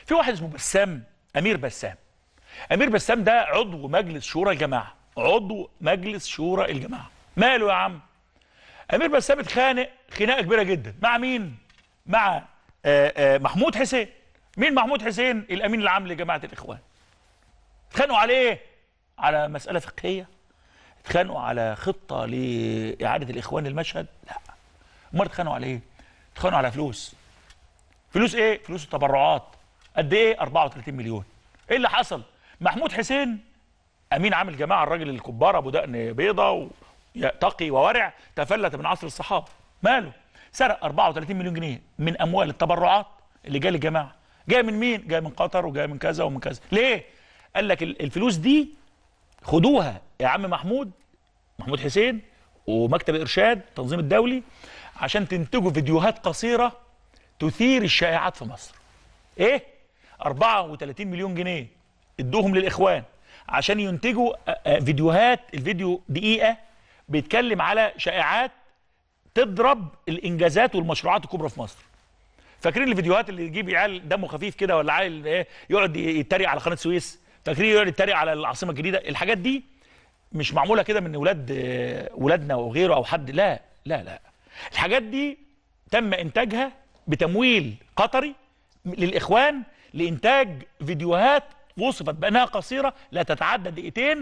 في واحد اسمه بسام امير بسام امير بسام ده عضو مجلس شورى الجماعه عضو مجلس شورى الجماعه ماله يا عم امير بسام اتخانق خناقه كبيره جدا مع مين مع آآ آآ محمود حسين مين محمود حسين الامين العام لجماعه الاخوان اتخانقوا على ايه على مساله فقهيه اتخانقوا على خطه لاعاده الاخوان للمشهد لا امال اتخانقوا على ايه اتخانقوا على فلوس فلوس ايه فلوس التبرعات قد ايه 34 مليون ايه اللي حصل محمود حسين امين عام الجماعه الراجل الكبار ابو دقن بيضه وتقي وورع تفلت من عصر الصحابه ماله سرق 34 مليون جنيه من اموال التبرعات اللي جايه للجماعه جايه من مين جايه من قطر وجايه من كذا ومن كذا ليه قال لك الفلوس دي خدوها يا عم محمود محمود حسين ومكتب الارشاد التنظيم الدولي عشان تنتجوا فيديوهات قصيره تثير الشائعات في مصر ايه 34 مليون جنيه ادوهم للاخوان عشان ينتجوا فيديوهات الفيديو دقيقه بيتكلم على شائعات تضرب الانجازات والمشروعات الكبرى في مصر فاكرين الفيديوهات اللي يجيب عيال دمه خفيف كده ولا عيل ايه يقعد يتريق على قناه سويس فاكرين يقعد يتريق على العاصمه الجديده الحاجات دي مش معموله كده من ولاد ولادنا وغيره او حد لا لا لا الحاجات دي تم انتاجها بتمويل قطري للاخوان لانتاج فيديوهات وصفت بانها قصيره لا تتعدى دقيقتين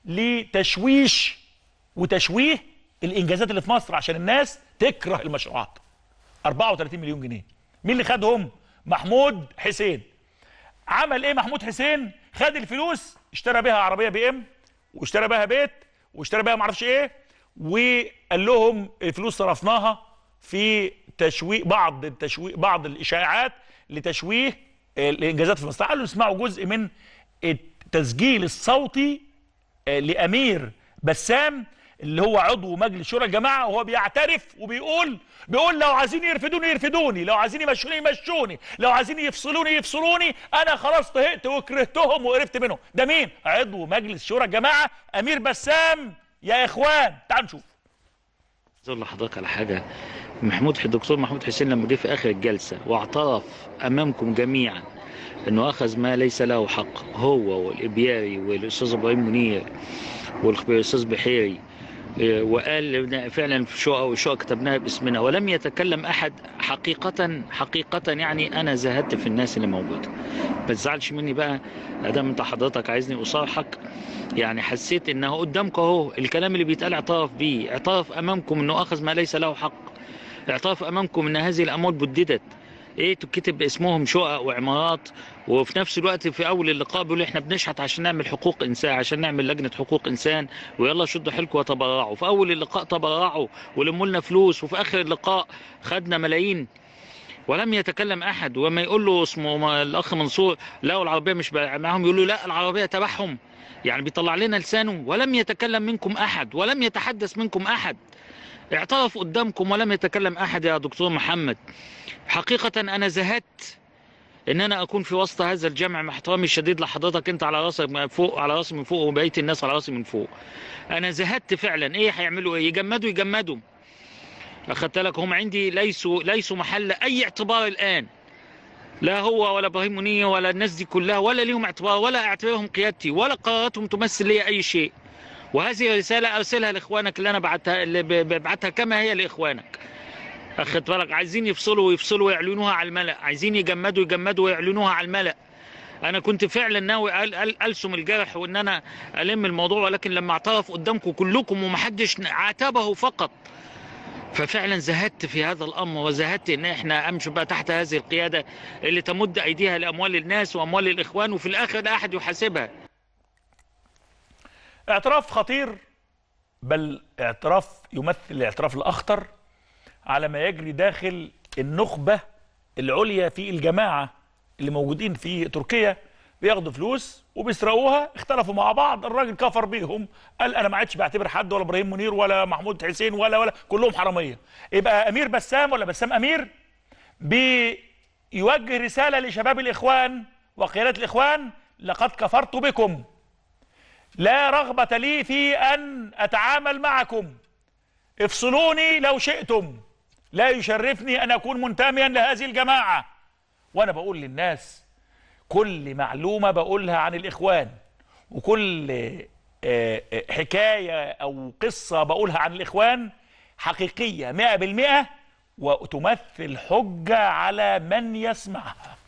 لتشويش وتشويه الانجازات اللي في مصر عشان الناس تكره المشروعات 34 مليون جنيه مين اللي خدهم محمود حسين عمل ايه محمود حسين خد الفلوس اشترى بيها عربيه بي ام واشترى بيها بيت واشترى بيها معرفش ايه وقال لهم الفلوس صرفناها في تشويه بعض التشويه بعض الاشاعات لتشويه الانجازات في مصر تعالوا نسمعوا جزء من التسجيل الصوتي لامير بسام اللي هو عضو مجلس شورى الجماعه وهو بيعترف وبيقول بيقول لو عايزين يرفدوني يرفدوني لو عايزين يمشوني يمشوني لو عايزين يفصلوني يفصلوني انا خلاص طهقت وكرهتهم وقرفت منهم ده مين عضو مجلس شورى الجماعه امير بسام يا اخوان تعالوا نشوف اقول لحضرتك على حاجه محمود الدكتور محمود حسين لما جه في اخر الجلسه واعترف امامكم جميعا انه اخذ ما ليس له حق هو والابياري والاستاذ ابراهيم منير والاستاذ بحيري وقال فعلا في شقق وشقق كتبناها باسمنا ولم يتكلم احد حقيقه حقيقه يعني انا زهدت في الناس اللي موجوده ما تزعلش مني بقى ادام انت حضرتك عايزني اصارحك يعني حسيت انه قدامك اهو الكلام اللي بيتقال اعترف بيه اعترف امامكم انه اخذ ما ليس له حق اعترف امامكم ان هذه الاموال بددت ايه تكتب باسمهم شقق وعمارات وفي نفس الوقت في اول اللقاء بيقولوا احنا بنشحت عشان نعمل حقوق انسان عشان نعمل لجنه حقوق انسان ويلا شدوا حيلكم وتبرعوا في اول اللقاء تبرعوا ولموا لنا فلوس وفي اخر اللقاء خدنا ملايين ولم يتكلم احد وما يقول له اسمه الاخ منصور لا العربيه مش معاهم يقول له لا العربيه تبعهم يعني بيطلع لنا لسانه ولم يتكلم منكم احد ولم يتحدث منكم احد اعترف قدامكم ولم يتكلم احد يا دكتور محمد حقيقة انا زهدت ان انا اكون في وسط هذا الجمع مع احترامي الشديد لحضرتك انت على راسك من فوق على راسي من فوق وبقيه الناس على راسي من فوق انا زهدت فعلا ايه هيعملوا ايه يجمدوا يجمدوا اخدت لك هم عندي ليسوا ليسوا محل اي اعتبار الان لا هو ولا ابراهيم منير ولا الناس دي كلها ولا ليهم اعتبار ولا اعتبرهم قيادتي ولا قراراتهم تمثل لي اي شيء وهذه رسالة أرسلها لإخوانك اللي أنا بعتها اللي ببعتها كما هي لإخوانك أخدت بالك عايزين يفصلوا ويفصلوا ويعلنوها على الملأ عايزين يجمدوا يجمدوا ويعلنوها على الملأ أنا كنت فعلا ناوي ألسم الجرح وإن أنا ألم الموضوع ولكن لما اعترف قدامكم كلكم ومحدش عاتبه فقط ففعلا زهدت في هذا الامر وزهدت ان احنا امشي بقى تحت هذه القياده اللي تمد ايديها لاموال الناس واموال الاخوان وفي الاخر لا احد يحاسبها اعتراف خطير بل اعتراف يمثل الاعتراف الاخطر على ما يجري داخل النخبه العليا في الجماعه اللي موجودين في تركيا بياخدوا فلوس وبيسرقوها اختلفوا مع بعض الراجل كفر بيهم قال انا ما عادش بعتبر حد ولا ابراهيم منير ولا محمود حسين ولا ولا كلهم حراميه يبقى امير بسام ولا بسام امير بيوجه رساله لشباب الاخوان وقيادات الاخوان لقد كفرت بكم لا رغبة لي في أن أتعامل معكم افصلوني لو شئتم لا يشرفني أن أكون منتميا لهذه الجماعة وأنا بقول للناس كل معلومة بقولها عن الإخوان وكل آه، آه، حكاية أو قصة بقولها عن الإخوان حقيقية مئة بالمئة وتمثل حجة على من يسمعها